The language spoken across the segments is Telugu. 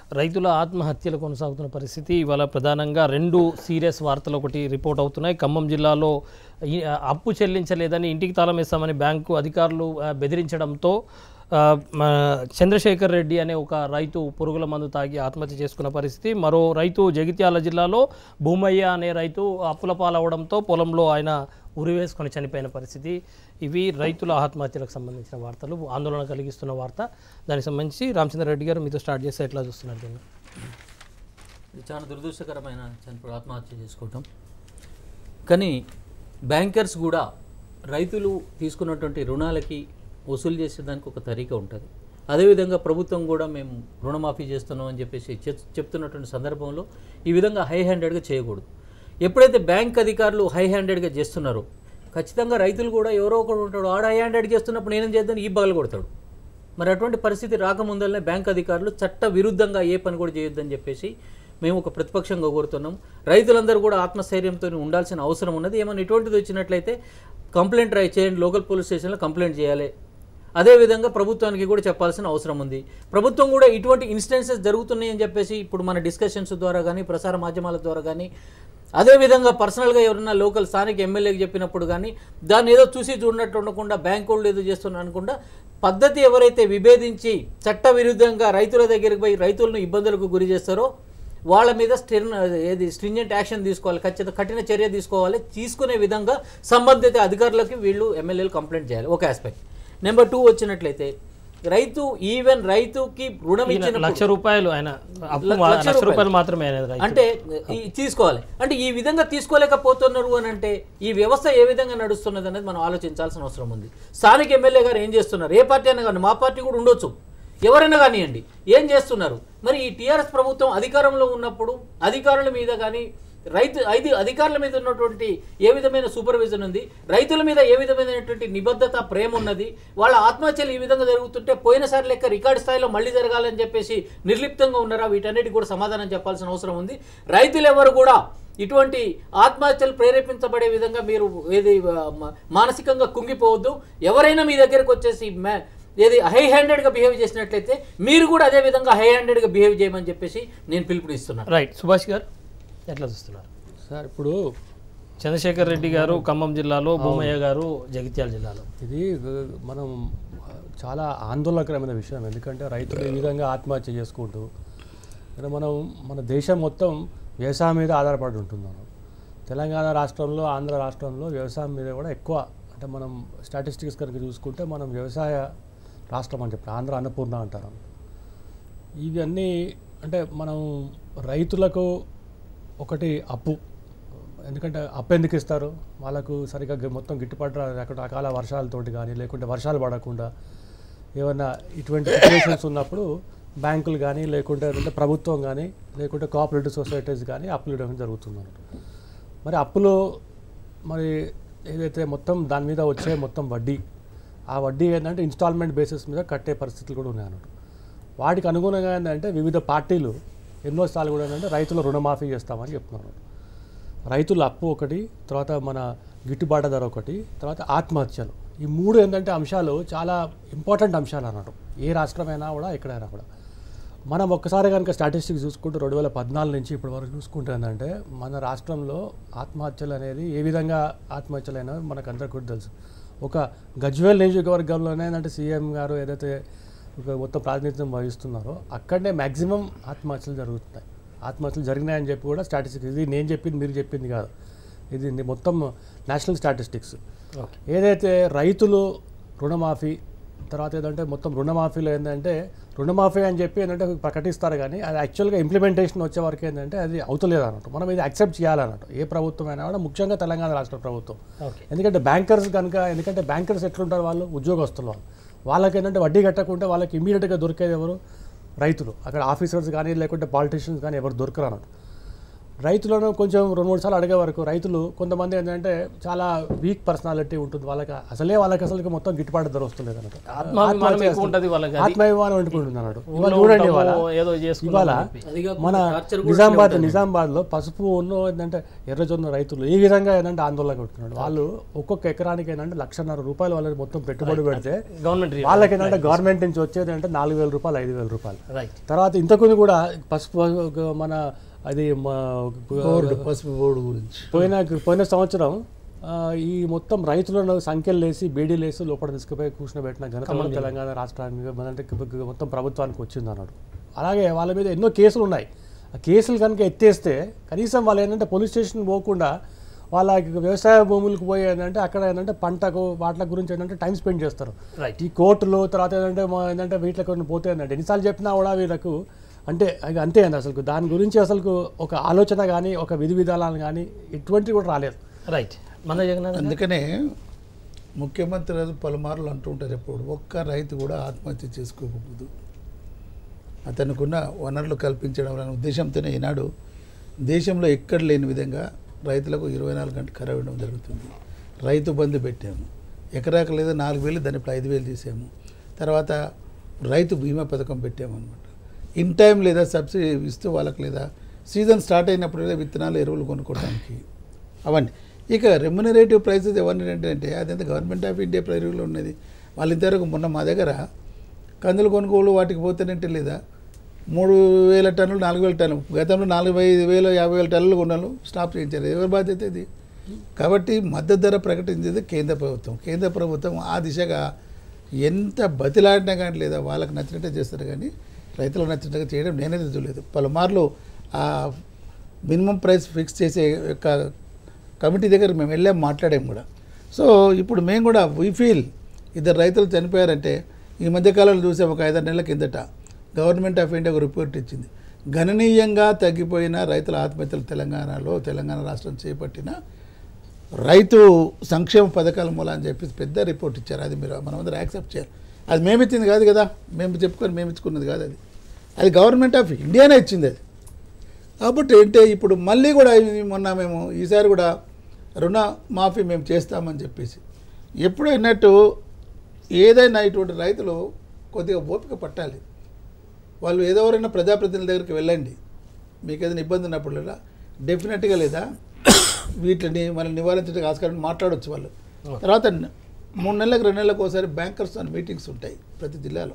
రైతుల ఆత్మహత్యలు కొనసాగుతున్న పరిస్థితి ఇవాళ ప్రధానంగా రెండు సీరియస్ వార్తలు ఒకటి రిపోర్ట్ అవుతున్నాయి ఖమ్మం జిల్లాలో ఈ, ఆ, అప్పు చెల్లించలేదని ఇంటికి తాళం వేస్తామని బ్యాంకు అధికారులు ఆ, బెదిరించడంతో ఆ, మా చంద్రశేఖర్ రెడ్డి అనే ఒక రైతు పురుగుల మందు తాగి ఆత్మహత్య చేసుకున్న పరిస్థితి మరో రైతు జగిత్యాల జిల్లాలో భూమయ్య అనే రైతు అప్పుల పాలవడంతో పొలంలో ఆయన ఉరి వేసుకొని చనిపోయిన పరిస్థితి ఇవి రైతుల ఆత్మహత్యలకు సంబంధించిన వార్తలు ఆందోళన కలిగిస్తున్న వార్త దానికి సంబంధించి రామచంద్రరెడ్డి గారు మీతో స్టార్ట్ చేస్తే ఎట్లా చూస్తున్నారు దీన్ని ఇది చాలా దురదృష్టకరమైన చనిపోయి ఆత్మహత్య చేసుకోవటం కానీ బ్యాంకర్స్ కూడా రైతులు తీసుకున్నటువంటి రుణాలకి వసూలు చేసేదానికి ఒక తరీక ఉంటుంది అదేవిధంగా ప్రభుత్వం కూడా మేము రుణమాఫీ చేస్తున్నాం అని చెప్పేసి చెప్- చెప్తున్నటువంటి సందర్భంలో ఈ విధంగా హై హ్యాండెడ్గా చేయకూడదు ఎప్పుడైతే బ్యాంక్ అధికారులు హై హ్యాండెడ్గా చేస్తున్నారో ఖచ్చితంగా రైతులు కూడా ఎవరో ఒకడు ఉంటాడు ఆడ హై హ్యాండెడ్ చేస్తున్నప్పుడు నేనేం చేద్దాను ఈ బగలు కొడతాడు మరి అటువంటి పరిస్థితి రాకముందలనే బ్యాంక్ అధికారులు చట్ట విరుద్ధంగా ఏ పని కూడా చేయొద్దని చెప్పేసి మేము ఒక ప్రతిపక్షంగా కోరుతున్నాం రైతులందరూ కూడా ఆత్మస్థైర్యంతో ఉండాల్సిన అవసరం ఉన్నది ఏమైనా ఇటువంటిది వచ్చినట్లయితే కంప్లైంట్ ట్రై చేయండి లోకల్ పోలీస్ స్టేషన్లో కంప్లైంట్ చేయాలి అదేవిధంగా ప్రభుత్వానికి కూడా చెప్పాల్సిన అవసరం ఉంది ప్రభుత్వం కూడా ఇటువంటి ఇన్స్టెన్సెస్ జరుగుతున్నాయని చెప్పేసి ఇప్పుడు మన డిస్కషన్స్ ద్వారా కానీ ప్రసార మాధ్యమాల ద్వారా కానీ అదేవిధంగా పర్సనల్గా ఎవరైనా లోకల్ స్థానిక ఎమ్మెల్యేకి చెప్పినప్పుడు కానీ దాన్ని ఏదో చూసి చూడనట్టు ఉండకుండా బ్యాంకు వాళ్ళు ఏదో చేస్తున్నారు అనుకుండా పద్ధతి ఎవరైతే విభేదించి చట్ట విరుద్ధంగా రైతుల దగ్గరికి పోయి రైతులను ఇబ్బందులకు గురి చేస్తారో వాళ్ళ మీద స్టెర్న్ ఏది స్ట్రింజెంట్ యాక్షన్ తీసుకోవాలి ఖచ్చితంగా కఠిన చర్య తీసుకోవాలి తీసుకునే విధంగా సంబంధిత అధికారులకి వీళ్ళు ఎమ్మెల్యేలు కంప్లైంట్ చేయాలి ఒక ఆస్పెక్ట్ నెంబర్ టూ వచ్చినట్లయితే రైతు ఈవెన్ రైతుకి రుణం ఈయన ఇచ్చిన లక్ష రూపాయలు ఆయన అప్పు లక్ష మా- లక్ష రూపాయలు. రూపాయలు మాత్రమే ఆయన రైతు. అంటే ఈ తీసుకోవాలి అంటే ఈ విధంగా తీసుకోలేకపోతున్నారు అని అంటే ఈ వ్యవస్థ ఏ విధంగా నడుస్తున్నది అనేది మనం ఆలోచించాల్సిన అవసరం ఉంది స్థానిక ఎమ్మెల్యే గారు ఏం చేస్తున్నారు ఏ పార్టీ అయినా కానీ మా పార్టీ కూడా ఉండొచ్చు ఎవరైనా కానివ్వండి ఏం చేస్తున్నారు మరి ఈ టీఆర్ఎస్ ప్రభుత్వం అధికారంలో ఉన్నప్పుడు అధికారుల మీద కానీ రైతు ఐదు అధికారుల మీద ఉన్నటువంటి ఏ విధమైన సూపర్విజన్ ఉంది రైతుల మీద ఏ విధమైనటువంటి నిబద్ధత ప్రేమ ఉన్నది వాళ్ళ ఆత్మహత్యలు ఈ విధంగా జరుగుతుంటే పోయినసారి లెక్క రికార్డు స్థాయిలో మళ్ళీ జరగాలని చెప్పేసి నిర్లిప్తంగా ఉన్నారా వీటన్నిటికి కూడా సమాధానం చెప్పాల్సిన అవసరం ఉంది రైతులు ఎవరు కూడా ఇటువంటి ఆత్మహత్యలు ప్రేరేపించబడే విధంగా మీరు ఏది ఆ, మ- మానసికంగా కుంగిపోవద్దు ఎవరైనా మీ దగ్గరకు వచ్చేసి మే- ఏది హై హ్యాండెడ్గా బిహేవ్ చేసినట్లయితే మీరు కూడా అదే విధంగా హై హ్యాండెడ్గా బిహేవ్ చేయమని చెప్పేసి నేను పిలుపునిస్తున్నాను రైట్ సుభాష్ గారు ఎట్లా చూస్తున్నారు సార్ ఇప్పుడు చంద్రశేఖర్ రెడ్డి గారు ఖమ్మం జిల్లాలో భూమయ్య గారు జగిత్యాల జిల్లాలో ఇది గ- మనం చాలా ఆందోళనకరమైన విషయం ఎందుకంటే రైతులు ఈ విధంగా ఆత్మహత్య చేసుకుంటూ ఇక్కడ మనం మన దేశం మొత్తం వ్యవసాయం మీద ఆధారపడి ఉంటుంది మనం తెలంగాణ రాష్ట్రంలో ఆంధ్ర రాష్ట్రంలో వ్యవసాయం మీద కూడా ఎక్కువ అంటే మనం స్టాటిస్టిక్స్ కనుక చూసుకుంటే మనం వ్యవసాయ రాష్ట్రం అని చెప్పి ఆంధ్ర అన్నపూర్ణ అంటారు ఇవన్నీ అంటే మనం రైతులకు ఒకటి అప్పు ఎందుకంటే అప్పు ఎందుకు ఇస్తారు వాళ్ళకు సరిగ్గా గి- మొత్తం గిట్టుబాటు రా- లేకుండా అకాల వర్షాలతోటి కానీ లేకుంటే వర్షాలు పడకుండా ఏమన్నా ఇటువంటి సిచ్యువేషన్స్ ఉన్నప్పుడు బ్యాంకులు కానీ లేకుంటే అంటే ప్రభుత్వం కానీ లేకుంటే కోఆపరేటివ్ సొసైటీస్ కానీ అప్పులు ఇవ్వడం జరుగుతుంది అన్నట్టు మరి అప్పులు మరి ఏదైతే మొత్తం దాని మీద వచ్చే మొత్తం వడ్డీ ఆ వడ్డీ ఏంటంటే ఇన్స్టాల్మెంట్ బేసిస్ మీద కట్టే పరిస్థితులు కూడా ఉన్నాయి అన్నట్టు వాటికి అనుగుణంగా ఏంటంటే వివిధ పార్టీలు ఎన్నోసార్లు కూడా ఏంటంటే రైతుల రుణమాఫీ చేస్తామని చెప్తున్నారు రైతుల అప్పు ఒకటి తర్వాత మన గిట్టుబాటు ధర ఒకటి తర్వాత ఆత్మహత్యలు ఈ మూడు ఏంటంటే అంశాలు చాలా ఇంపార్టెంట్ అంశాలు అన్నట్టు ఏ రాష్ట్రమైనా కూడా ఎక్కడైనా కూడా మనం ఒక్కసారి కనుక స్టాటిస్టిక్స్ చూసుకుంటే రెండు వేల పద్నాలుగు నుంచి ఇప్పటి వరకు చూసుకుంటే ఏంటంటే మన రాష్ట్రంలో ఆత్మహత్యలు అనేది ఏ విధంగా ఆత్మహత్యలు అయినా మనకు అందరికీ కూడా తెలుసు ఒక గజ్వేల్ నియోజకవర్గంలోనే ఏంటంటే సీఎం గారు ఏదైతే ఒక మొత్తం ప్రాతినిధ్యం వహిస్తున్నారో అక్కడనే మ్యాక్సిమం ఆత్మహత్యలు జరుగుతున్నాయి ఆత్మహత్యలు జరిగినాయని చెప్పి కూడా స్టాటిస్టిక్స్ ఇది నేను చెప్పింది మీరు చెప్పింది కాదు ఇది ని- మొత్తం నేషనల్ స్టాటిస్టిక్స్ ఓకే ఏదైతే రైతులు రుణమాఫీ తర్వాత ఏంటంటే మొత్తం రుణమాఫీలో ఏంటంటే రుణమాఫీ అని చెప్పి ఏంటంటే ప్రకటిస్తారు కానీ అది యాక్చువల్గా ఇంప్లిమెంటేషన్ వచ్చే వరకు ఏంటంటే అది అవుతలేదు అన్నట్టు మనం ఇది యాక్సెప్ట్ చేయాలన్నట్టు ఏ ప్రభుత్వం అయినా కూడా ముఖ్యంగా తెలంగాణ రాష్ట్ర ప్రభుత్వం ఓకే ఎందుకంటే బ్యాంకర్స్ కనుక ఎందుకంటే బ్యాంకర్స్ ఎట్లుంటారు వాళ్ళు ఉద్యోగస్తులు వాళ్ళు వాళ్ళకి ఏంటంటే వడ్డీ కట్టకుంటే వాళ్ళకి ఇమీడియట్గా దొరికేది ఎవరు రైతులు అక్కడ ఆఫీసర్స్ కానీ లేకుంటే పాలిటీషియన్స్ కానీ ఎవరు దొరకరు అన్నట్టు రైతులను కొంచెం రెండు మూడు సార్లు అడిగే వరకు రైతులు కొంతమంది ఏంటంటే చాలా వీక్ పర్సనాలిటీ ఉంటుంది వాళ్ళకి అసలే వాళ్ళకి అసలు మొత్తం గిట్టుబాటు ధర వస్తుంది కనుక ఆత్మాభిమానం ఎక్కువ ఉంటుంది వాళ్ళకి అది. ఆత్మాభిమానం అంటుకుంటుంది అన్నాడు ఇవాళ ఊళ్ళో చూడండి ఉంటామో ఇవాళ ఏదో చేసుకుంటాం ఇవాళ అని చెప్పి. అది కాకుండా మన torture కూడా నిజామాబాద్ నిజామాబాద్ లో పసుపు ఉన్న ఏంటంటే ఎర్రజొన్న రైతులు ఈ విధంగా ఏంటంటే ఆందోళన పెడుతున్నాడు వాళ్ళు ఒక్కొక్క ఎకరానికి ఏంటంటే లక్షన్నర రూపాయలు వాళ్ళకి మొత్తం పెట్టుబడి పెడితే గవర్నమెంట్ రి- వాళ్ళకి ఏంటంటే గవర్నమెంట్ నుంచి వచ్చేది అంటే నాలుగు వేల రూపాయలు ఐదు వేల రూపాయలు రైట్ తర్వాత ఇంతకుముందు కూడా పసుపు మన అది మా పసుపు బోర్డు గురించి పోయిన పోయిన సంవత్సరం ఆ, ఈ మొత్తం రైతులను సంఖ్యలు వేసి బీడీలు వేసి లోపల తీసుకుపోయి కూర్చుని ఘనత కూడా తెలంగాణ రాష్ట్రానికి అంటే మొత్తం ప్రభుత్వానికి వచ్చింది అన్నాడు అలాగే వాళ్ళ మీద ఎన్నో కేసులు ఉన్నాయి ఆ కేసులు కనుక ఎత్తేస్తే కనీసం వాళ్ళు ఏంటంటే పోలీస్ స్టేషన్ పోకుండా వాళ్ళ వ్యవసాయ భూములకు పోయి ఏంటంటే అక్కడ ఏంటంటే పంటకు వాటి గురించి ఏంటంటే టైం స్పెండ్ చేస్తారు రైట్ ఈ కోర్టులు తర్వాత ఏంటంటే మా ఏంటంటే వీటిలో కొన్ని పోతే ఏంటంటే ఎన్నిసార్లు చెప్పినా కూడా వీళ్ళకు అంటే అది అంతే అండి అసలు దాని గురించి అసలు ఒక ఆలోచన కానీ ఒక విధి విధానాలు కానీ ఎటువంటివి కూడా రాలేదు రైట్ మన జగన్నాథ్ గారు? అందుకనే ముఖ్యమంత్రి గారు పలుమార్లు అంటూ ఉంటారు ఎప్పుడు ఒక్క రైతు కూడా ఆత్మహత్య చేసుకోకూడదు అతనుకున్న వనరులు కల్పించడం అనే ఉద్దేశంతోనే ఈనాడు దేశంలో ఎక్కడ లేని విధంగా రైతులకు ఇరవై నాలుగు గంటలు ఖరాబ్ ఇవ్వడం జరుగుతుంది రైతు బంధు పెట్టాము ఎకరాకు లేదా నాలుగు వేలు దాన్ని ఇప్పుడు ఐదు వేలు చేసాము తర్వాత రైతు బీమా పథకం పెట్టాము అనమాట ఇన్ టైం లేదా సబ్సిడీ ఇస్తూ వాళ్ళకి లేదా సీజన్ స్టార్ట్ అయినప్పుడు లేదా విత్తనాలు ఎరువులు కొనుక్కోవడానికి అవన్నీ ఇక రెమ్యునరేటివ్ ప్రైసెస్ ఎవరిని అంటే అదంతా గవర్నమెంట్ ఆఫ్ ఇండియా ప్రైరీలో ఉన్నది వాళ్ళ ఇంతవరకు మొన్న మా దగ్గర కందులు కొనుగోలు వాటికి పోతేనంటే లేదా మూడు వేల టన్నులు నాలుగు వేల టన్నులు గతంలో నాలుగు ఐదు వేల యాభై వేల టన్నులు కొన్నాను స్టాప్ చేయించారు ఎవరి బాధ్యత ఇది కాబట్టి మద్దతు ధర ప్రకటించేది కేంద్ర ప్రభుత్వం కేంద్ర ప్రభుత్వం ఆ దిశగా ఎంత బతిలాడినా కానీ లేదా వాళ్ళకి నచ్చినట్టే చేస్తారు కానీ రైతులకు నచ్చినట్టుగా చేయడం నేనైతే చూడలేదు పలుమార్లు ఆ మినిమం ప్రైస్ ఫిక్స్ చేసే యొక్క కమిటీ దగ్గర మేము వెళ్ళాం మాట్లాడాం కూడా సో ఇప్పుడు మేము కూడా వీ ఫీల్ ఇద్దరు రైతులు చనిపోయారంటే ఈ మధ్యకాలంలో చూసాం ఒక ఐదారు నెలల కిందట గవర్నమెంట్ ఆఫ్ ఇండియా ఒక రిపోర్ట్ ఇచ్చింది గణనీయంగా తగ్గిపోయిన రైతుల ఆత్మహత్యలు తెలంగాణలో తెలంగాణ రాష్ట్రం చేపట్టిన రైతు సంక్షేమ పథకాల మూల అని చెప్పి పెద్ద రిపోర్ట్ ఇచ్చారు అది మీరు మనం అందరూ యాక్సెప్ట్ చేయాలి అది మేము ఇచ్చింది కాదు కదా మేము చెప్పుకొని మేము ఇచ్చుకున్నది కాదు అది అది గవర్నమెంట్ ఆఫ్ ఇండియానే ఇచ్చింది అది కాబట్టి ఏంటే ఇప్పుడు మళ్ళీ కూడా ఇది మొన్న మేము ఈసారి కూడా రుణ మాఫీ మేము చేస్తామని చెప్పేసి ఎప్పుడైనట్టు ఏదైనా ఇటువంటి రైతులు కొద్దిగా ఓపిక పట్టాలి వాళ్ళు ఏదెవరైనా ప్రజాప్రతినిధుల దగ్గరికి వెళ్ళండి మీకు ఏదైనా ఇబ్బంది ఉన్నప్పుడు డెఫినెట్గా లేదా వీటిని మనం నివారించడానికి ఆస్కారం మాట్లాడవచ్చు వాళ్ళు తర్వాత మూడు నెలలకు రెండు నెలలకు ఒకసారి బ్యాంకర్స్ అని మీటింగ్స్ ఉంటాయి ప్రతి జిల్లాలో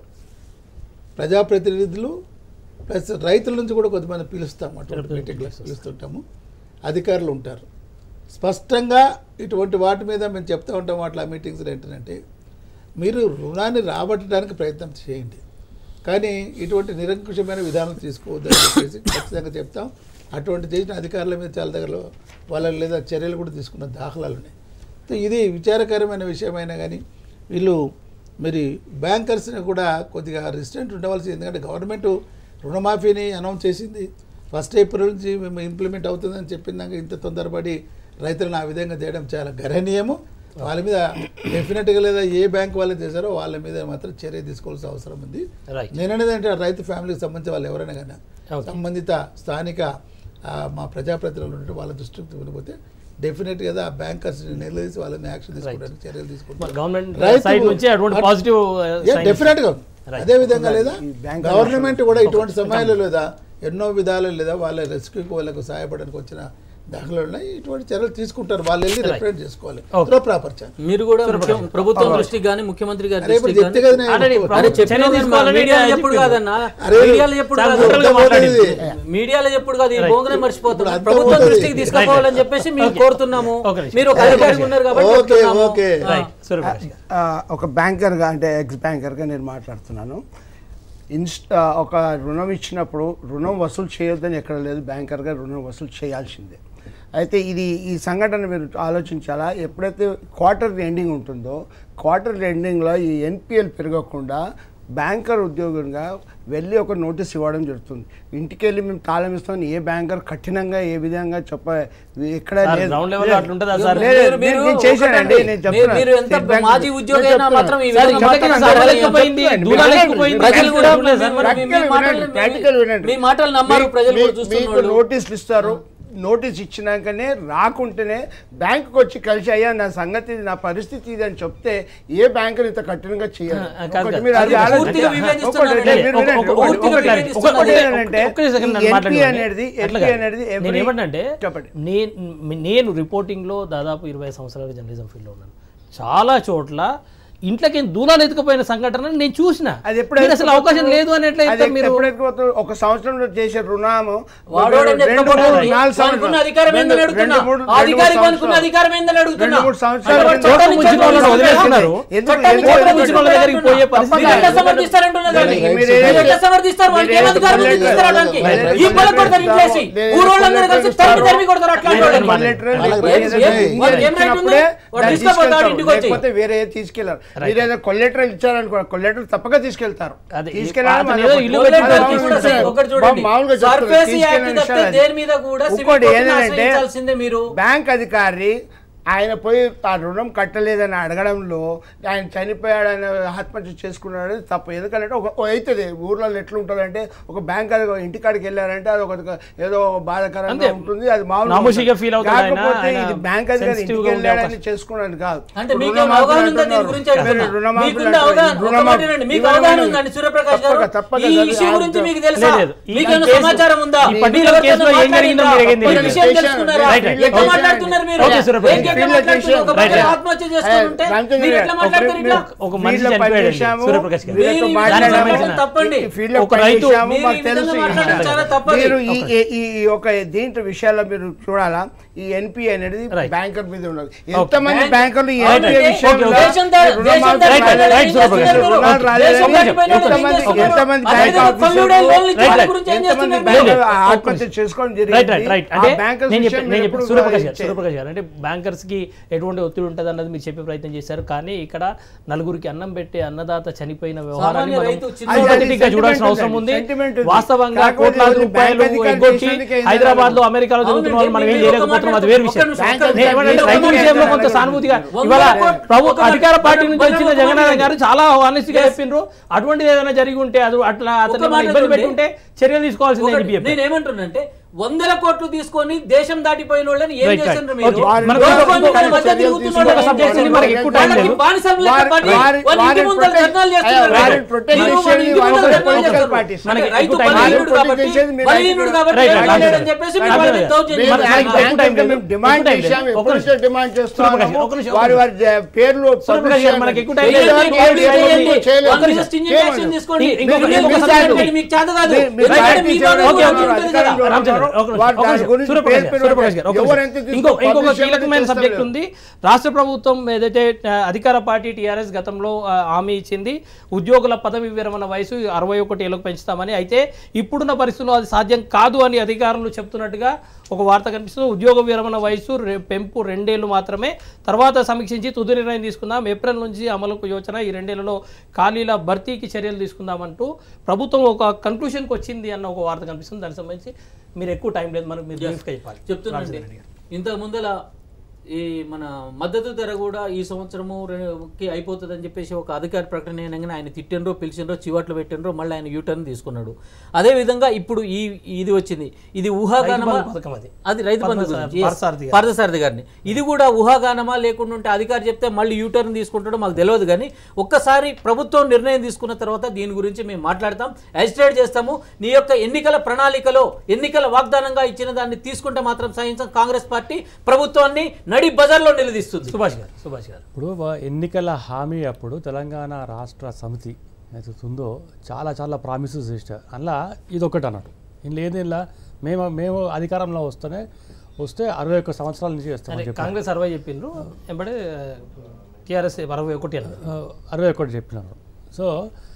ప్రజాప్రతినిధులు ప్లస్ రైతుల నుంచి కూడా కొంతమంది పిలుస్తాము అటువంటి మీటింగ్లు పిలుస్తుంటాము అధికారులు ఉంటారు స్పష్టంగా ఇటువంటి వాటి మీద మేము చెప్తూ ఉంటాం అట్లా మీటింగ్స్ ఏంటంటే మీరు రుణాన్ని రాబట్టడానికి ప్రయత్నం చేయండి కానీ ఇటువంటి నిరంకుశమైన విధానం తీసుకోవద్దని చెప్పేసి ఖచ్చితంగా చెప్తాం అటువంటి చేసిన అధికారుల మీద చాలా దగ్గర వాళ్ళ లేదా చర్యలు కూడా తీసుకున్న దాఖలాలు ఉన్నాయి సో ఇది విచారకరమైన విషయమైనా కానీ వీళ్ళు మరి బ్యాంకర్స్ని కూడా కొద్దిగా రెసిస్టెంట్ ఉండవలసింది ఎందుకంటే గవర్నమెంట్ రుణమాఫీని అనౌన్స్ చేసింది ఫస్ట్ ఏప్రిల్ నుంచి మేము ఇంప్లిమెంట్ అవుతుందని చెప్పినాక ఇంత తొందరపడి రైతులను ఆ విధంగా చేయడం చాలా గణనీయము వాళ్ళ మీద డెఫినెట్గా లేదా ఏ బ్యాంక్ వాళ్ళు చేశారో వాళ్ళ మీద మాత్రం చర్య తీసుకోవాల్సిన అవసరం ఉంది రైట్ నేను అనేది అంటే రైతు ఫ్యామిలీకి సంబంధించిన వాళ్ళు ఎవరైనా కానీ Okay. సంబంధిత స్థానిక ఆ, మా ప్రజాప్రతినిధులు ఉంటే వాళ్ళ దృష్టికి తీసుకుపోతే డెఫినెట్గా ఆ బ్యాంకర్స్ని నిలదీసి వాళ్ళని యాక్షన్ తీసుకోవడానికి చర్యలు తీసుకుంటారు గవర్నమెంట్ రైతు- సైడ్ నుంచి అటువంటి పాజిటివ్ డెఫినెట్ గా Right. అదే విధంగా లేదా ఈ బ్యాంక్ గవర్నమెంట్ కూడా ఇటువంటి సమయాల్లో లేదా ఎన్నో విధాలు లేదా వాళ్ళ రెస్క్యూకి వాళ్ళకు సహాయపడడానికి వచ్చిన దాఖలు ఉన్నాయి ఇటువంటి చర్యలు తీసుకుంటారు వాళ్ళు వెళ్ళి రిప్రజెంట్ చేసుకోవాలి Okay. ప్రాపర్ ఛాన్స్ మీరు కూడా ముఖ్య- ప్రభుత్వం దృష్టికి కానీ ముఖ్యమంత్రి గారి అరే ఇప్పుడు దృష్టికి చెప్తే కానీ కదా నేను ఆల్రెడీ ఒప్పుకోను. అరే చర్య చెప్పిన తీసుకోవాలని మీడియాలో ఆయన ఎప్పుడు చెప్పిండు. కాదన్నా అరే, మీడియాలో ఎప్పుడు చాలా కాదు గా మాట్లాడింది. మీడియాలో ఎప్పుడు కాదు ఈ బోంగనే మర్చిపోతాం ఇప్పుడు అంతా ప్రభుత్వం పోతుంది. దృష్టికి తీసుకుపోవాలని చెప్పేసి మేము కోరుతున్నాము ఒక నిమిషం. మీరు ఒక అధికారి ఉన్నారు కాబట్టి ఓకే చెప్తున్నాము. ఓకే రైట్ సూర్యప్రకాష్ గారు ఆ, ఒక బ్యాంకర్గా అంటే ఎక్స్ బ్యాంకర్గా నేను మాట్లాడుతున్నాను ఇన్స్ట్ ఆ, ఒక రుణం ఇచ్చినప్పుడు రుణం వసూలు చేయొద్దని ఎక్కడ లేదు బ్యాంకర్గా రుణం వసూలు చేయాల్సిందే అయితే ఇది ఈ సంఘటన మీరు ఆలోచించాలా ఎప్పుడైతే క్వార్టర్ ఎండింగ్ ఉంటుందో క్వార్టర్ ఎండింగ్లో ఈ ఎన్పిఎల్ పెరగకుండా బ్యాంకర్ ఉద్యోగంగా వెళ్ళి ఒక నోటీస్ ఇవ్వడం జరుగుతుంది ఇంటికి వెళ్ళి మేము తాళం ఇస్తాం ఏ బ్యాంకర్ కఠినంగా ఏ విధంగా చెప్ప ఎక్కడ సార్, లేదు. ground level లో అట్లుంటుందా సార్? లేదు, మీరు- నేను- మీరు నేను చేశానండి ఒకటండి. నేను మీరు- చెప్తున్నా. మీరు ఎంత స్టేట్ బ్యాంక్ మాజీ ఉద్యోగి అయినా నేను మాత్రం ఈ చెప్తున్నా. విధంగా సార్, మాట్లాడడం చెప్తున్నా. సవాలెక్కిపోయింది, చెప్తున్నా. దూలాలెక్కిపోయింది. ప్రజలు కూడా మీ- మీ- ప్రాక్టికల్ మీ మాటలు- వినండి, ప్రాక్టికల్ వినండి. మీ మాటలు నమ్మారు మీ- ప్రజలు మీ- కూడా చూస్తున్న మీకు వాళ్ళు. నోటీసులు ఇస్తారు నోటీస్ ఇచ్చినాకనే రాకుంటేనే బ్యాంకుకి వచ్చి కలిసి అయ్యా నా సంగతి ఇది, నా పరిస్థితి ఇది అని చెప్తే ఏ బ్యాంకు ఇంత కఠినంగా చేయాలి ఆ, కాదు, ఒకటి కాదు. మీరు అది అది ఆలోచించాలి. పూర్తిగా వివేచిస్తున్నారు. ఒకటి, మీరు ఒక- వినండి, ఒక- ఒకటి, పూర్తిగా ఒకటి, clarity. ఒకటి ఒక్క- ఏంటంటే, ఒక్క second ఈ నన్ను NP మాట్లాడనివ్వండి. అనేది అట్లా NP కాదు. అనేది నేను every- ఏమంటే చెప్పండి నేను నేను రిపోర్టింగ్లో దాదాపు ఇరవై సంవత్సరాలుగా జర్నలిజం ఫీల్డ్లో ఉన్నాను చాలా చోట్ల ఇంట్లోకి దూలాలు ఎత్తుకుపోయిన సంఘటన నేను చూసిన అది ఎప్పుడు మీరు అసలు అవకాశం లేదు అని ఎట్లా అది చెప్తారు మీరు ఎప్పుడు ఎక్కువ ఒక సంవత్సరంలో చేసే రుణము వాడోడని రెండు మూడు చెప్పుకోవడానికి నాలుగు వానుకున్న అధికారం రెండు- ఏందని అడుగుతున్నా రెండు మూడు- ఆ రెండు మూడు అధికారికి వానుకున్న సంవత్సరాలు. అధికారం ఏందని అడుగుతున్నా రెండు మూడు సంవత్సరాలు అంటే రెండు- చట్టాన్ని ముంచిన వాళ్ళని చట్టాన్ని వదిలేస్తున్నారు. ఎందుకు- చట్టాన్ని ఎందుకు- చట్టాన్ని ముంచిన వాళ్ళ దగ్గరికి చట్టాన్ని పోయే పరిస్థితి మీరు ఎట్లా లేదు. సమర్థిస్తారంటున్నారు దాన్ని? మీరు మీరు ఏదైతే- ఎట్లా సమర్థిస్తారు వాళ్ళకి మీరు ఏం అధికారం ఉంది ఏదైతే- తీసుకురా దానికి? లేదు, ఈ పొలం కొడతారు ఇంట్లేసి లేదు, ఊరోళ్ళందరూ కలిసి లేదు, తరిమి తరిమి కొడతారు అట్లాంటి లేదు, వాళ్ళని. లేదు, కొల్లెటరల్ ఏం- ఏదైతే ఏం- ఇంజన్ వాళ్ళకి ఏం రైట్ ఉంది? ఇచ్చినప్పుడే వాడు దాన్ని తీసుకుపోతాడు తీసుకెళ్తారు. ఇంటికి వచ్చి. లేకపోతే వేరే ఏది తీసుకెళ్లారు మీరు ఏదో కొల్లెటరల్ ఇచ్చారనుకో కొల్లెటరల్ తప్పక తీసుకెళ్తారు అదే, తీసుకెళ్ళాలి అతను మన ఏదో ఒక- ఇల్లు అది పెట్టుకుంటాడు, మామూలుగా తీసుకుంటాడు. చెప్తున్నారు. ఒకటి చూడండి. మామూలుగా చెప్తున్నారు, సర్ఫేసీ తీసుకెళ్ళిన యాక్ట్ తప్పితే విషయాలు అది. దేని మీద కూడా సివిల్ ఇంకోటి కోర్టుని ఏంటంటే ఆశ్రయించాల్సిందే మీరు బ్యాంక్ అధికారి ఆయన పోయి ఆ రుణం కట్టలేదని అడగడంలో ఆయన చనిపోయాడని ఆత్మహత్య చేసుకున్నాడని తప్పు ఎందుకంటే ఒక ఓ అవుతుంది ఊర్లలో ఎట్లా ఉంటుందంటే ఒక బ్యాంక్ అది ఒక ఇంటికాడికి వెళ్ళారంటే అది ఒక ఏదో బాధాకరంగా అంతే. ఉంటుంది అది మామూలు నామోషీగా feel అవుతాడు ఆయన. కాకపోతే ఆయన ఇది బ్యాంక్ అధికారి sensitive ఇంటికి గా ఉండే వెళ్ళాడని అవకాశం. చేసుకోవడానికి కాదు అంటే మీకు రుణమాఫీ అవగాహన ఉందా దీని అంటున్నారు. గురించి మీరు అడుగుతున్నా. రుణమాఫీ మీకుందా అంటున్నారు. అవగాహన? ఒక రుణమాఫీ- మాట వినండి. మీకు ఇవ్వండి. అవగాహన ఉందండి సూర్యప్రకాష్ గారు తప్పక, తప్పక ఈ అది- ఇష్యూ అది- గురించి మీకు తెలుసా లేదు, లేదు. ఈ మీకు ఏమైనా కేసు- సమాచారం ఉందా ఈ పర్టికులర్ మీరు కేసులో ఏం ఎవరితోనో జరిగిందో మాట్లాడిండ్రా? మీకేం ఒక తెలియదు. విషయం తెలుసుకున్నారా? Right, right. ఎట్లా ఓకే. మాట్లాడుతున్నారు మీరు ఓకే, సూర్యప్రకాష్. ఏం ఎట్లా ఫీల్డ్లో మాట్లాడుతున్నారు? ఒక చేసే- పక్కన రైట్, రైట్. ఆత్మహత్య చేసుకుంటుంటే దాంతో మీరు ఎట్లా ఒక- మాట్లాడతారు ఇట్లా ఒక మనిషి ఫీల్డ్లో చనిపోయాడండి, పనిచేశాము, సూర్యప్రకాష్ గారు. వీళ్ళతో మీరు మాట్లాడాము, దానికి సంబంధించిన- తప్పండి. ఈ ఫీల్డ్లో ఒక రైతు- పనిచేశాము, మీరు మాకు ఈ విధంగా తెలుసు మాట్లాడడం ఈ- చాలా తప్పది. మీరు ఈ ఈ- ఈ ఈ ఒక దీంట్లో విషయాల్లో మీరు చూడాలా ఈ ఎన్పి అనేది Right. బ్యాంకర్ మీద ఉన్నది ఎంతమంది Bank- బ్యాంకర్లు ఈ అవునండి. ఎన్పిఏ విషయంలో ఓకే, ఓకే. దేశం దా- రుణమాఫీ దేశం దాటి రైట్, పైన రైట్, ఏం సూర్యప్రకాష్ చేస్తున్నారు? గారు. రుణాలు రాలేదని దేశం దాటి పైన ఏం ఎంతమంది చేస్తున్నారు? ఎంతమంది అదే బ్యాంక్ విధంగా ఆఫీసర్లు, కొల్లుడే లోన్లు ఇచ్చే రైట్, వాళ్ళ రైట్. గురించి ఏం ఎంతమంది చేస్తున్నారు? బ్యాంకర్లు లేదు, లేదు. ఆత్మహత్య చేసుకోవడం రైట్ రైట్ జరిగింది రైట్ ఆ అంటే బ్యాంకర్స్ నేను విషయం చెప్పే నేను ఎప్పుడు చెప్పే సూర్యప్రకాష్ గారు చే- సూర్యప్రకాష్ గారు అంటే బ్యాంకర్స్ కి ఎటువంటి ఒత్తిడి ఉంటుంది అన్నది మీరు చెప్పే ప్రయత్నం చేశారు కానీ ఇక్కడ నలుగురికి అన్నం పెట్టే అన్నదాత చనిపోయిన వ్యవహారాన్ని మనం రైతు చిన్న- sympathetic గా అది చూడాల్సిన sentiment అవసరం ఉంది sentiment ఉంది. వాస్తవంగా కాకపోతే కోట్లాది ఇది రూపాయలు బ్యాంక్ అధికారులు ఎగ్గొట్టి చేసేందుకే ఏం హైదరాబాద్ లో జరగదు. అమెరికాలో జరుగుతున్న వాళ్ళు మనం ఏం అవునండి, చేయలేకపోతున్నాం అది వేరే ఒక్క విషయం నిమిషం, బ్యాంక్ నేను ఏమంటే అధికారులు రైతు ఒక్క విషయంలో నిమిషం కొంత సానుభూతిగా వందల ఇవాళ కోట్ల- ప్రభు ఒక అధికార పార్టీ నుంచి వందల వచ్చిన కోట్ల జగన్నాథ్ మంది గారు చాలా honest గా చెప్పిండ్రు అటువంటిది ఏదైనా జరిగి ఉంటే అది అట్లా అతను మాట ఇబ్బంది చూడండి. పెట్టుంటే చర్యలు తీసుకోవాల్సిందే అని ఒకటి, చెప్పి నేను ఏమంటున్నానంటే వందల కోట్లు తీసుకొని దేశం దాటిపోయిన వాళ్ళని ఏం Right, right. చేసిండ్రు మీరు Okay. మనకు రోజు ఇంకొక- కొన్ని ఇంకొక మధ్య చర్యలు తిరుగుతున్న తీసుకోవాలి. వాళ్ళని ఏం సబ్జెక్ట్స్ చేసిండ్రు? మనకి ఎక్కువ టైం వాళ్ళకి లేదు. బానిసలు లెక్క వారి- పడి వారి- వాళ్ళ ఇంటి వారిని ముందర protect- ధర్నాలు చేస్తున్నారు. వారిని మీరు protect వాళ్ళ చేసేది ఇంటి ముందర వాళ్ళ ధర్నాలు political చేస్తున్నారు. parties. మనకి మనకి రైతు ఎక్కువ టైం బలహీనుడు లేదు. కాబట్టి చేసేది మీరు బలహీనుడు రైతు- కాబట్టి రైట్, రైట్, రాలేడని రైట్. చెప్పేసి రైట్, మీరు వాళ్ళని రైట్. దౌర్జన్యం మేము మనకి చేస్తున్నారు. ఎక్కువ టైం లేదు. మేము డిమాండ్ ఎక్కువ టైం లేదు. చేశాము ఒక్క ఎప్పటి నిమిషం. నుంచో డిమాండ్ సూర్యప్రకాష్, చేస్తున్నాము ఒక్క నిమిషం, వారి ఒక్క వారి జ- పేర్లు సూర్యప్రకాష్ గారు, మనకి ఎక్కువ టైం లేదు. చేయండి, చేయలేదు. పబ్లిక్ చేయండి. చేయలేదు. వాళ్ళు ఒక్క నిమిషం. stringent action తీసుకోండి. ఇంకొక- మీరు ఇంకొక మీరు సబ్జెక్ట్ చేయండి, మీకు చేత కాదు. మీ- మీ ఎందుకంటే పార్టీ మీ చేయాలి. బాధ ఓకే, కూడా ఓకే, ఉంటుంది కదా. అధికారంలో రామచంద్ర, ఉన్నారు. ఒక నిమిషం, వారు ఒక దాని నిమిషం. గురించి సూర్యప్రకాష్ పేరు గారు, పేరు సూర్యప్రకాష్ గారు, ఒక ఎవరు నిమిషం. ఎంత ఇంకో తీసుకొని ఇంకొక publish కీలకమైన చేయాలని సబ్జెక్ట్ చేస్తలేరు. ఉంది రాష్ట్ర ప్రభుత్వం ఏదైతే ఆ, అధికార పార్టీ టీఆర్ఎస్ గతంలో ఆ, హామీ ఇచ్చింది ఉద్యోగుల పదవి విరమణ వయసు అరవై ఒకటి ఏళ్ళకు పెంచుతామని అయితే ఇప్పుడున్న పరిస్థితుల్లో అది సాధ్యం కాదు అని అధికారులు చెప్తున్నట్టుగా ఒక వార్త కనిపిస్తుంది ఉద్యోగ విరమణ వయసు రె- పెంపు రెండేళ్లు మాత్రమే తర్వాత సమీక్షించి తుది నిర్ణయం తీసుకుందాం ఏప్రిల్ నుంచి అమలుకు యోచన ఈ రెండేళ్లలో ఖాళీల భర్తీకి చర్యలు తీసుకుందామంటూ ప్రభుత్వం ఒక కన్క్లూషన్కి వచ్చింది అన్న ఒక వార్త కనిపిస్తుంది దానికి సంబంధించి మీరు ఎక్కువ టైం లేదు మనకు మీరు బ్రీఫ్గా చెప్పాలి చెప్తున్నాండి ఇంతకు ముందల ఈ మన మద్దతు ధర కూడా ఈ సంవత్సరము కి అయిపోతుందని చెప్పేసి ఒక అధికార ప్రకటన అయినాగానే ఆయన తిట్టిండ్రో పిలిచిండ్రో చివాట్లు పెట్టిండ్రో మళ్ళీ ఆయన యూటర్న్ తీసుకున్నాడు అదే విధంగా ఇప్పుడు ఈ ఇది వచ్చింది ఇది ఊహాగానమా రైతు బంధు పథకం అది. అది రైతు బంధు పార్థసారథి- గురించి. Yes. పార్థసారథి గారు. పార్థసారథి గారిని ఇది కూడా ఊహాగానమా లేకుండా ఉంటే అధికారి చెప్తే మళ్ళీ యూటర్న్ తీసుకుంటాడో మాకు తెలియదు కానీ ఒక్కసారి ప్రభుత్వం నిర్ణయం తీసుకున్న తర్వాత దీని గురించి మేము మాట్లాడతాం అజిటేట్ చేస్తాము నీ యొక్క ఎన్నికల ప్రణాళికలో ఎన్నికల వాగ్దానంగా ఇచ్చిన దాన్ని తీసుకుంటే మాత్రం సహించం కాంగ్రెస్ పార్టీ ప్రభుత్వాన్ని నడి బజార్లో నిలదీస్తుంది సుభాష్ గారు సుభాష్ గారు ఇప్పుడు వ- ఎన్నికల హామీ అప్పుడు తెలంగాణ రాష్ట్ర సమితి ఏదైతే ఉందో చాలా చాలా ప్రామిసెస్ చేశారు అందులో ఇది ఒకటి అన్నట్టు ఇందులో ఏంది ఇలా మేము మేము అధికారంలో వస్తేనే వస్తే అరవై ఒక్క సంవత్సరాల నుంచి అదే చేస్తామని చెప్పి కాంగ్రెస్ అరవై చెప్పిండ్రు ఎంబడే టీఆర్ఎస్ అరవై ఒకటి అన్నది ఆ, అరవై ఒకటి చెప్పినారు so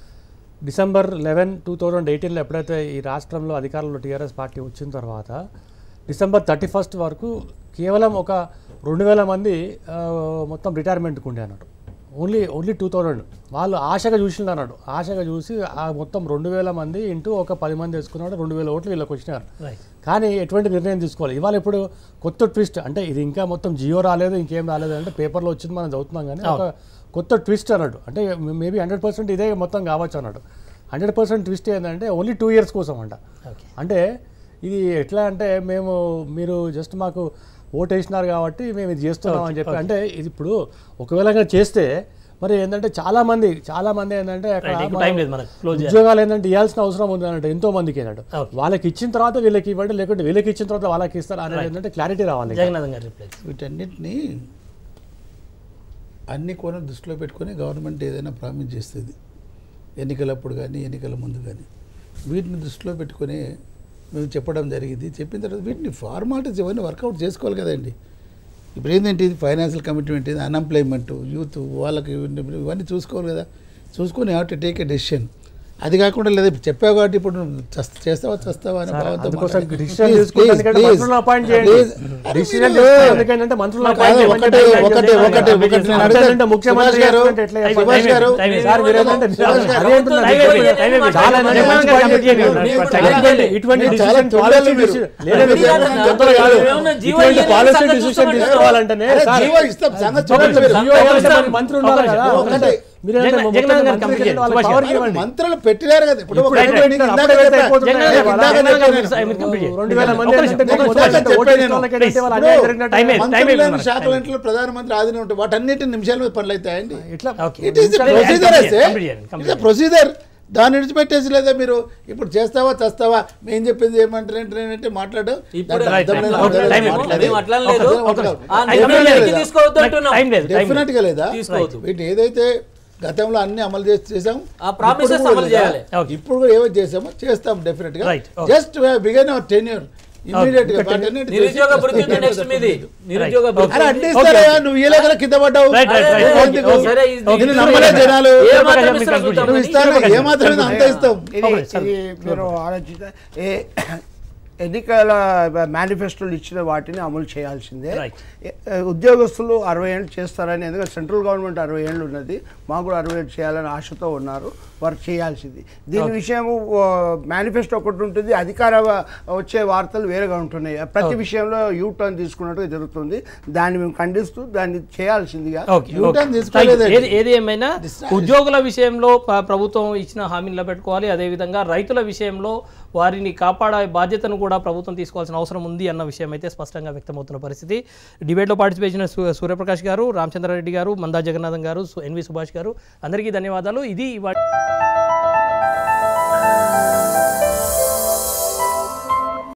December eleven two thousand ఎయిటీన్లో ఎప్పుడైతే ఈ రాష్ట్రంలో అధికారంలో టీఆర్ఎస్ పార్టీ వచ్చిన తర్వాత డిసెంబర్ థర్టీ ఫస్ట్ వరకు కేవలం ఒక రెండు వేల మంది ఆ, మొత్తం రిటైర్మెంట్కి ఉండే అన్నట్టు ఓన్లీ ఓన్లీ టూ థౌజండ్ వాళ్ళు ఆశగా చూసిండు అన్నాడు ఆశగా చూసి ఆ మొత్తం రెండు వేల మంది ఇంటూ ఒక పది మంది వేసుకున్నాడు రెండు వేల ఓట్లు వీళ్ళకి వచ్చినారు రైట్ కానీ ఎటువంటి నిర్ణయం తీసుకోవాలి ఇవాళ ఇప్పుడు కొత్త ట్విస్ట్ అంటే ఇది ఇంకా మొత్తం జియో రాలేదు ఇంకేం రాలేదు అంటే పేపర్లో వచ్చింది మనం చదువుతున్నాం కానీ ఒక కొత్త ట్విస్ట్ అన్నాడు అంటే మేబీ హండ్రెడ్ పర్సెంట్ ఇదే మొత్తం కావచ్చు అన్నాడు హండ్రెడ్ పర్సెంట్ ట్విస్ట్ ఏంటంటే ఓన్లీ టూ ఇయర్స్ కోసం అంట ఓకే అంటే ఇది ఎట్లా అంటే మేము మీరు జస్ట్ మాకు ఓటు వేసినారు కాబట్టి మేము ఇది చేస్తున్నాం అని చెప్పి అంటే ఇది ఇప్పుడు ఒకవేళ కనుక చేస్తే మరి ఏంటంటే చాలా మంది చాలా మంది ఏంటంటే అక్కడ Right, ఎక్కువ మన time లేదు మనకు. Close చేయాలి. ఉద్యోగాలు ఏంటంటే ఇవ్వాల్సిన అవసరం ఉంది అంటే ఎంతో మందికి ఏంటంటే Okay. వాళ్ళకి ఇచ్చిన తర్వాత వీళ్ళకి ఇవ్వండి లేకుంటే వీళ్ళకి ఇచ్చిన తర్వాత వాళ్ళకి ఇస్తారు అనేది ఏంటంటే క్లారిటీ రావాలి జగన్నాథం గారు రిప్లై వీటన్నిటిని అన్ని కోణాలు దృష్టిలో పెట్టుకొని గవర్నమెంట్ ఏదైనా ప్రామిస్ చేస్తుంది ఎన్నికలప్పుడు కానీ ఎన్నికల ముందు కానీ వీటిని దృష్టిలో పెట్టుకొని మేము చెప్పడం జరిగింది చెప్పిన తర్వాత వీటిని ఫార్మాలిటీస్ ఇవన్నీ వర్కౌట్ చేసుకోవాలి కదండి ఇప్పుడు ఏంటంటే ఇది ఫైనాన్షియల్ కమిట్మెంట్ ఇది అన్ఎంప్లాయ్మెంట్ యూత్ వాళ్ళకి ఇవన్నీ ఇవన్నీ చూసుకోవాలి కదా చూసుకొని have to take a decision అది కాకుండా లేదా ఇప్పుడు చెప్పావు కాబట్టి ఇప్పుడు నువ్వు చస్- చేస్తావా చస్తావా అనే భావంతో అందుకోసం మాట్లాడు. డిసిషన్ Please, తీసుకోవడానికి please, please. మంత్రులను అపాయింట్ చేయండి Please. డిసిషన్ తీసుకోవడానికి ఏంటంటే మంత్రులను కాదు, అపాయింట్ ఒకటే ఒకటే ఒకటే ఒకటి నేను అంటే అడుగుతా ముఖ్యమంత్రి సుభాష్ గారు చేస్తుంటే ఎట్లా చెప్పాలి? సుభాష్ గారు టైం అయిపోయింది. సార్ మీరు ఏంటంటే సుభాష్ గారు, అదే అంటున్నా, టైం ఇటువంటి- అయిపోయింది, టైం అయిపోయింది. చాలా మంది జగన్ మంచి గారు పని కంప్లీట్ చేయండి. చేయండి. టైం ఇటువంటి- అయిపోయింది. ఇటువంటి మీరు చాలా decision తొందరలో policy మీరు. decision- లేదు, లేదు, మీరు లేదు, ఏమన్నా తొందరగా కాదు. ఏమన్నా జీవో ఇటువంటి ఇయ్యాలి, policy సంగతి decision చూస్తామని తీసుకోవాలంటేనే అరే, సార్, జీవో ఇస్తాం సంగతి చూడండి, చూడండి మీరు. జీవో ఇవ్వాలంటే ఇస్తాం. మరి మంత్రులు ఉండాలి కదా ఒకటే. ఒకటే. మీరు ఏంటంటే జగన్- మొత్తం జగన్ గారు మంత్రులకి కంప్లీట్ చేయండి. వాళ్ళకి సుభాష్ power గారు. ఇవ్వండి. మంత్రులు పెట్టినారు కదా ఇప్పుడు ఇప్పుడు ఒక అయితే ఇందాక అప్పుడే చెప్పాను. అయితే అయిపోతుంది. జగన్ గారు ఇందాక జగన్ గారు చెప్పాను. మీరు- మీరు కంప్లీట్ చేయండి. రెండు వేల మంది ఒక్క నిమిషం, ఏంటంటే ఒక్క నిమిషం. మొత్తం చెప్పాను ఓటు వేసిన నేను. వాళ్ళకి ఏంటంటే వాళ్ళు ఇప్పుడు అన్యాయం జరిగినట్టు టైం అయిపోయింది. మంత్రులు లేని మనకి. శాఖల ఇంట్లో ప్రధానమంత్రి ఆధీనం ఉంటాయి వాటన్నిటి నిమిషాల మీద పనులు అవుతాయండి ఇట్లా okay. It is complete procedure చేయండి, కంప్లీట్ చేయండి, కంప్లీట్ చేయండి. ప్రొసీజర్ దాన్ని విడిచిపెట్టేసి లేదా మీరు ఇప్పుడు చేస్తావా చేస్తావా మేము చెప్పింది ఏమంటారు ఏంటంటే మాట్లాడు ఇప్పుడు దాంట్లో రైట్, అర్థం లేదు, రైట్. అర్థం లేదు, టైం అయిపోయింది. మాట్లాడి. మేము అట్లా లేదు. అర్థం లేదు, మాట్లాడు. ఆ, టైం డెఫినెట్గా లేదు. ఎక్కి తీసుకోవద్దు అంటున్నాం. టైం లేదు, టైం లేదు. డెఫినెట్ గా లేదా తీసుకోవద్దు. వీటిని ఏదైతే గతంలో అన్ని అమలు చేసి చేసాం ఆ promises ఇప్పుడు కూడా అమలు లేదా? చేయాలి. Okay. ఇప్పుడు కూడా ఏవైతే చేసామో చేస్తాం డెఫినెట్ గా Right, okay. Just began our tenure immediate గా వాటన్నిటి నిరుద్యోగ చేసి భృతి ఉంది చేస్తాం. నెక్స్ట్ మీది నిరుద్యోగ Right. భృతి అరే ఉంది. అడ్డు ఇస్తారా నువ్వు ఇలాగ కింద పడ్డావు Right, right, right. నువ్వు Okay, ఎందుకు? okay. సరే, ఇది- Okay. దీన్ని నమ్మలే జనాలు ఏ ఏ మాత్రం ప్రకాశం ఇస్తారో మీకు చూద్దాం. నువ్వు ఇస్తాను ఏ మాత్రమే అంత ఇస్తాం ఇది Okay, sir. ఇది మీరు ఆలోచిస్తే ఏ ఎన్నికల మేనిఫెస్టోలు ఇచ్చిన వాటిని అమలు చేయాల్సిందే Right. ఏ- ఉద్యోగస్తులు అరవై ఏళ్ళు చేస్తారని ఎందుకంటే సెంట్రల్ గవర్నమెంట్ అరవై ఏళ్ళు ఉన్నది మాకు కూడా అరవై ఏళ్ళు చేయాలని ఆశతో ఉన్నారు వారు చేయాల్సింది దీని విషయము మేనిఫెస్టో ఒకటి ఉంటుంది అధికార వ- వచ్చే వార్తలు వేరేగా ఉంటున్నాయి ప్రతి విషయంలో యూ టర్న్ తీసుకున్నట్టుగా జరుగుతుంది దాన్ని మేము ఖండిస్తూ దాన్ని చేయాల్సిందిగా ఓకే, U-turn ఓకే. తీసుకోలేదండి. Thank you. ఏది ఏది ఏమైనా ఉద్యోగుల విషయంలో ప- ప్రభుత్వం ఇచ్చిన హామీలు నిలబెట్టుకోవాలి అదేవిధంగా రైతుల విషయంలో వారిని కాపాడే బాధ్యతను కూడా ప్రభుత్వం తీసుకోవాల్సిన అవసరం ఉంది అన్న విషయం అయితే స్పష్టంగా వ్యక్తమవుతున్న పరిస్థితి డిబేట్లో పార్టిసిపేట్ చేసిన సూ- సూర్యప్రకాష్ గారు రామచంద్రారెడ్డి గారు మందా జగన్నాథం గారు సు- ఎన్వి సుభాష్ గారు అందరికీ ధన్యవాదాలు ఇది ఇవాళ